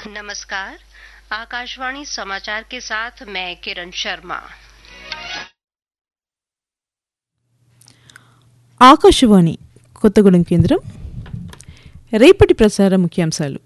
नमस्कार आकाशवाणी समाचार के साथ मैं किरण शर्मा ఆకాశవాణి కొత్తగూడెం కేంద్రం రేపటి ప్రసార ముఖ్యాంశాలు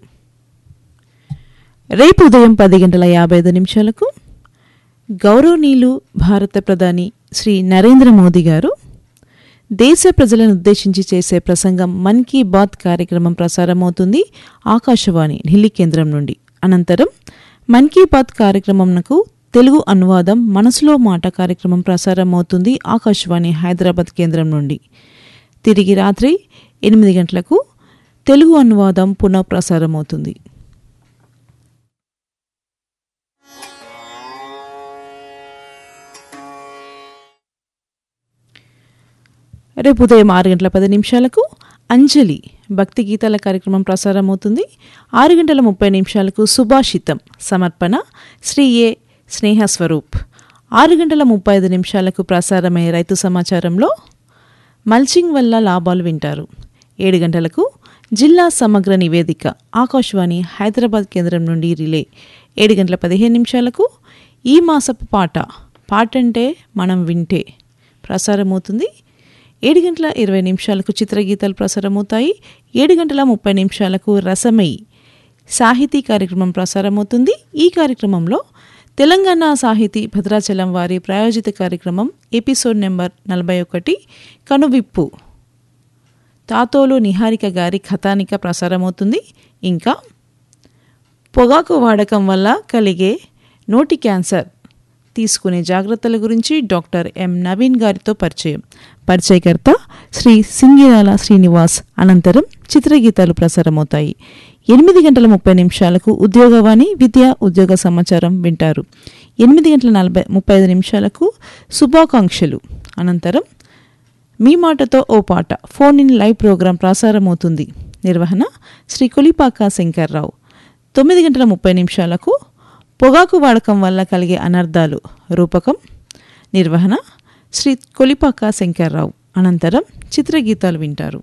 రేపు ఉదయం పది గంటల యాభై ఐదు నిమిషాలకు గౌరవనీయులు భారత ప్రధాని శ్రీ నరేంద్ర మోదీ గారు దేశ ప్రజలను ఉద్దేశించి చేసే ప్రసంగం మన్ కీ బాత్ కార్యక్రమం ప్రసారమవుతుంది ఆకాశవాణి ఢిల్లీ కేంద్రం నుండి అనంతరం మన్ కీ బాత్ కార్యక్రమంకు తెలుగు అనువాదం మనసులో మాట కార్యక్రమం ప్రసారమవుతుంది ఆకాశవాణి హైదరాబాద్ కేంద్రం నుండి తిరిగి రాత్రి ఎనిమిది గంటలకు తెలుగు అనువాదం పునః ప్రసారమవుతుంది రేపు ఉదయం ఆరు గంటల పది నిమిషాలకు అంజలి భక్తి గీతాల కార్యక్రమం ప్రసారమవుతుంది ఆరు గంటల ముప్పై నిమిషాలకు సుభాషితం సమర్పణ శ్రీ ఏ స్నేహస్వరూప్ ఆరు గంటల ముప్పై ఐదు నిమిషాలకు ప్రసారమయ్యే రైతు సమాచారంలో మల్చింగ్ వల్ల లాభాలు వింటారు ఏడు గంటలకు జిల్లా సమగ్ర నివేదిక ఆకాశవాణి హైదరాబాద్ కేంద్రం నుండి రిలే ఏడు గంటల పదిహేను నిమిషాలకు ఈ మాసపు పాట పాటంటే మనం వింటే ప్రసారమవుతుంది ఏడు గంటల ఇరవై నిమిషాలకు చిత్రగీతాలు ప్రసారమవుతాయి ఏడు గంటల ముప్పై నిమిషాలకు రసమయి సాహితీ కార్యక్రమం ప్రసారమవుతుంది ఈ కార్యక్రమంలో తెలంగాణ సాహితీ భద్రాచలం వారి ప్రాయోజిత కార్యక్రమం ఎపిసోడ్ నెంబర్ నలభై ఒకటి కనువిప్పు తాతోలు నిహారిక గారి కథానిక ప్రసారమవుతుంది ఇంకా పొగాకు వాడకం వల్ల కలిగే నోటి క్యాన్సర్ తీసుకునే జాగ్రత్తల గురించి డాక్టర్ ఎం నవీన్ గారితో పరిచయం పరిచయకర్త శ్రీ సింగిరాల శ్రీనివాస్ అనంతరం చిత్రగీతాలు ప్రసారమవుతాయి ఎనిమిది గంటల ముప్పై నిమిషాలకు ఉద్యోగవాణి విద్యా ఉద్యోగ సమాచారం వింటారు ఎనిమిది గంటల నలభై ముప్పై ఐదు నిమిషాలకు శుభాకాంక్షలు అనంతరం మీ మాటతో ఓ పాట ఫోన్ ఇన్ లైవ్ ప్రోగ్రాం ప్రసారమవుతుంది నిర్వహణ శ్రీ కొలిపాక శంకర్రావు తొమ్మిది గంటల ముప్పై నిమిషాలకు పొగాకు వాడకం వల్ల కలిగే అనర్థాలు రూపకం నిర్వహణ శ్రీ కొలిపాక శంకర్రావు అనంతరం చిత్రగీతాలు వింటారు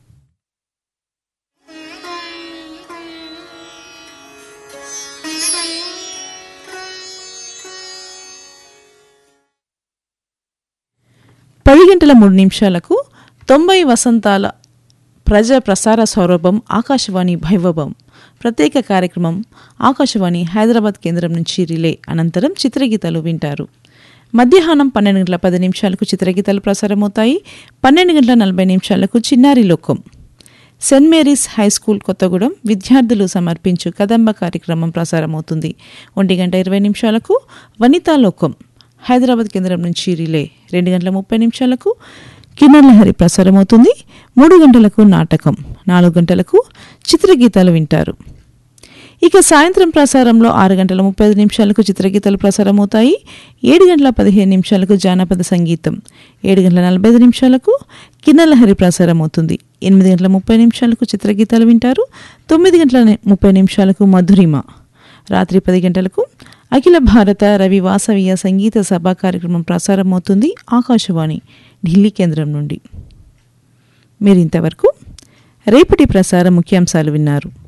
పది గంటల మూడు నిమిషాలకు తొంభై వసంతాల ప్రజా ప్రసార సౌరభం ఆకాశవాణి భైవభం ప్రత్యేక కార్యక్రమం ఆకాశవాణి హైదరాబాద్ కేంద్రం నుంచి రిలే అనంతరం చిత్రగీతాలు వింటారు మధ్యాహ్నం పన్నెండు గంటల పది నిమిషాలకు చిత్రగీతాలు ప్రసారమవుతాయి పన్నెండు గంటల నలభై నిమిషాలకు చిన్నారి లోకం Saint Mary's high school Kothagudem విద్యార్థులు సమర్పించు కదంబ కార్యక్రమం ప్రసారమవుతుంది ఒంటి గంట ఇరవై నిమిషాలకు వనితా లోకం హైదరాబాద్ కేంద్రం నుంచి రిలే రెండు గంటల ముప్పై నిమిషాలకు కిన్నర్లహరి ప్రసారమవుతుంది మూడు గంటలకు నాటకం నాలుగు గంటలకు చిత్రగీతాలు వింటారు ఇక సాయంత్రం ప్రసారంలో ఆరు గంటల ముప్పై ఐదు నిమిషాలకు చిత్రగీతాలు ప్రసారమవుతాయి ఏడు గంటల పదిహేను నిమిషాలకు జానపద సంగీతం ఏడు గంటల నలభై ఐదు నిమిషాలకు కిన్నెలహరి ప్రసారమవుతుంది ఎనిమిది గంటల ముప్పై నిమిషాలకు చిత్రగీతాలు వింటారు తొమ్మిది గంటల ముప్పై నిమిషాలకు మధురిమ రాత్రి పది గంటలకు అఖిల భారత రవి వాసవీయ సంగీత సభ కార్యక్రమం ప్రసారమవుతుంది ఆకాశవాణి ఢిల్లీ కేంద్రం నుండి మీరు ఇంతవరకు రేపటి ప్రసార ముఖ్యాంశాలు విన్నారు